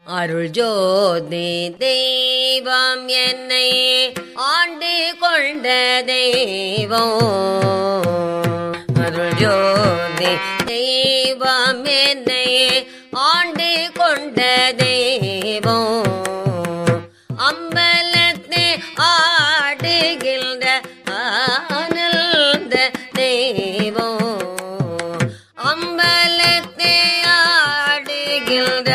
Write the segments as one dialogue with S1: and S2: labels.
S1: அருள் ஜோதி தெய்வம் என்னை ஆண்டு கொண்ட தெய்வம் அருள் ஜோதி தெய்வம் என்னை ஆண்டு கொண்ட தெய்வம் அம்பலத்தை ஆடுகின்ற ஆனந்த தெய்வம் அம்பலத்தை ஆடுகின்ற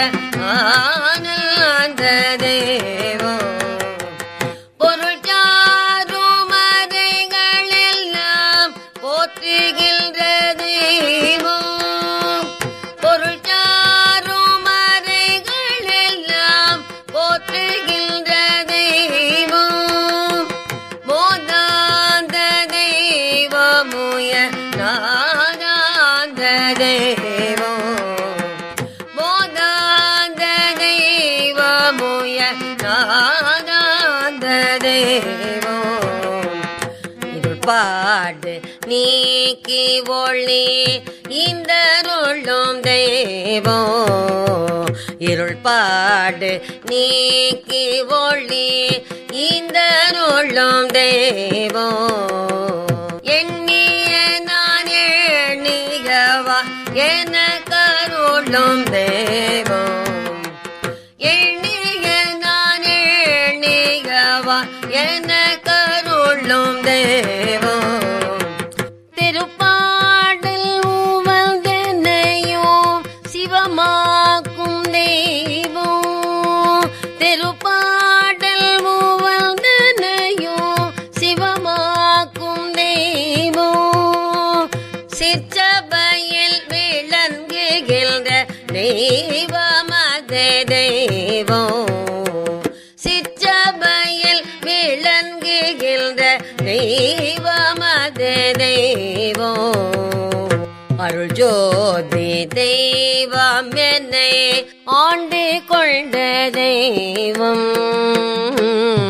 S1: ஆனந்த தெய்வம் பொருள் சாரும் மறைகள் எல்லாம் போற்றுகின்ற தெய்வம் பொருள் சாரும் மறைகள் எல்லாம் போற்றுகின்ற தெய்வம் போதாந்த தெய்வமுய நாதாந்த தெய்வம் போதாந்த தெய்வமுய நாதாந்த தெய்வம் இருள் பாடு நீக்கி ஒளி இந்த நுள்ளும் தெய்வம் இருள் பாடு நீக்கி ஒளி இந்த நுள்ளும் தெய்வம் எண்ணிய நான் எண்ணியவா என கருளும் தெய்வம் எண்ணிய நான் எண்ணியவா என கருளும் தேவம் திருப்பாடல் உவந்தனையும் சிவமாக்கும் தெய்வம் திருப்பாடல் உவந்தனையும் சிவமாக்கும் தெய்வம் சிற்றபையில் விளங்குகின்ற தெய்வமது தெய்வம் சிற்றபையில் விளங்குகின்ற தெய்வமது தெய்வம் அருள் ஜோதி தெய்வம் என்னை ஆண்டு கொண்ட தெய்வம்